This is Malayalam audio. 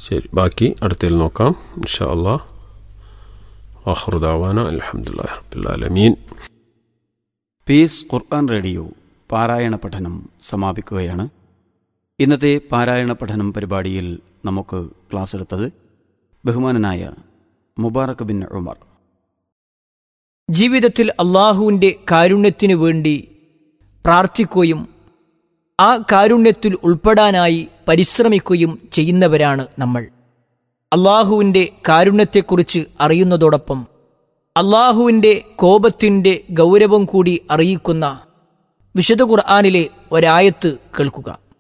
ശരി ബാക്കി അടുത്തതിൽ നോക്കാം ഇൻഷാ അള്ളാ ആഹ്റുദാവാന അലഹമുല്ലാ റബ്ബുലാലമീൻ പീസ് ഖുർആൻ റേഡിയോ പാരായണ പഠനം സമാപിക്കുകയാണ് ഇന്നത്തെ പാരായണ പഠനം പരിപാടിയിൽ നമുക്ക് ക്ലാസ് എടുത്തത് ബഹുമാനനായ മുബാറക് ബിൻ ഉമർ ജീവിതത്തിൽ അള്ളാഹുവിൻ്റെ കാരുണ്യത്തിനു വേണ്ടി പ്രാർത്ഥിക്കുകയും ആ കാരുണ്യത്തിൽ ഉൾപ്പെടാനായി പരിശ്രമിക്കുകയും ചെയ്യുന്നവരാണ് നമ്മൾ അള്ളാഹുവിൻ്റെ കാരുണ്യത്തെക്കുറിച്ച് അറിയുന്നതോടൊപ്പം അള്ളാഹുവിൻ്റെ കോപത്തിൻ്റെ ഗൗരവം കൂടി അറിയിക്കുന്ന വിശുദ്ധ ഖുർആാനിലെ ഒരായത്ത് കേൾക്കുക